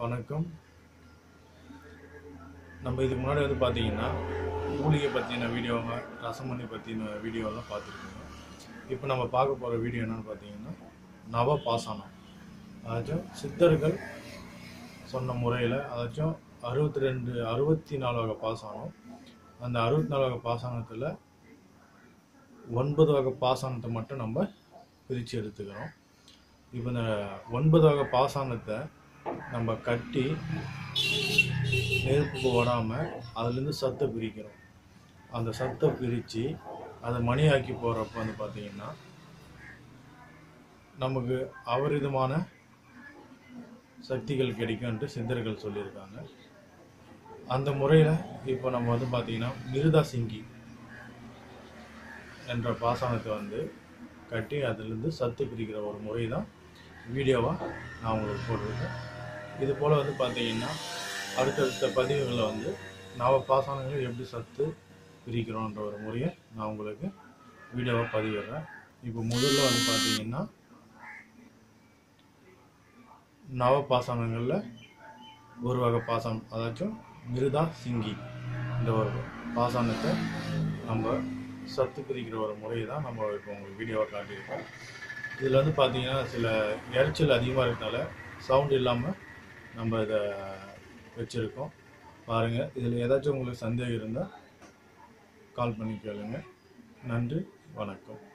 வணக்கம் நம்ம இதுக்கு முன்னாடி வந்து பார்த்தீங்கன்னா மூலிகை பற்றின வீடியோவை ரசமணி பற்றின வீடியோலாம் பார்த்துருக்கோங்க இப்போ நம்ம பார்க்க போகிற வீடியோ என்னன்னு பார்த்தீங்கன்னா நவ பாசனம் அதாச்சும் சித்தர்கள் சொன்ன முறையில் அதாச்சும் அறுபத்தி ரெண்டு அறுபத்தி நாலு வகை பாசனம் அந்த அறுபத்தி நாலு வகை பாசனத்தில் ஒன்பது வகை பாசனத்தை மட்டும் நம்ம பிரித்து எடுத்துக்கிறோம் இப்போ இந்த ஒன்பது வகை பாசனத்தை நம்ம கட்டி நெருப்புக்கு ஓடாமல் அதுலேருந்து சத்தை பிரிக்கிறோம் அந்த சத்தை பிரித்து அதை மணியாக்கி போகிறப்ப வந்து பார்த்திங்கன்னா நமக்கு அபரிதமான சக்திகள் கிடைக்கும்ன்ட்டு சித்தர்கள் சொல்லியிருக்காங்க அந்த முறையில் இப்போ நம்ம வந்து பார்த்திங்கன்னா மிருதா சிங்கி என்ற பாசனத்தை வந்து கட்டி அதிலிருந்து சத்து பிரிக்கிற ஒரு முறை தான் வீடியோவாக நான் உங்களுக்கு போட்டிருக்கேன் இது போல் வந்து பார்த்தீங்கன்னா அடுத்தடுத்த பதிவுகளில் வந்து நவ பாசனங்கள் எப்படி சத்து பிரிக்கிறோன்ற ஒரு முறையை நான் உங்களுக்கு வீடியோவாக பதிவிடுறேன் இப்போ முதல்ல வந்து பார்த்தீங்கன்னா நவ பாசனங்களில் ஒரு வகை பாசனம் அதாச்சும் மிருதா சிங்கி இந்த ஒரு பாசனத்தை நம்ம சத்து பிரிக்கிற ஒரு முறையை தான் நம்ம இப்போ உங்களுக்கு வீடியோவாக காட்டியிருக்கோம் இதில் வந்து பார்த்தீங்கன்னா சில இறைச்சல் அதிகமாக இருக்கனால சவுண்ட் இல்லாமல் நம்ம இதை வச்சுருக்கோம் பாருங்கள் இதில் ஏதாச்சும் உங்களுக்கு சந்தேகம் இருந்தால் கால் பண்ணி கேளுங்க நன்றி வணக்கம்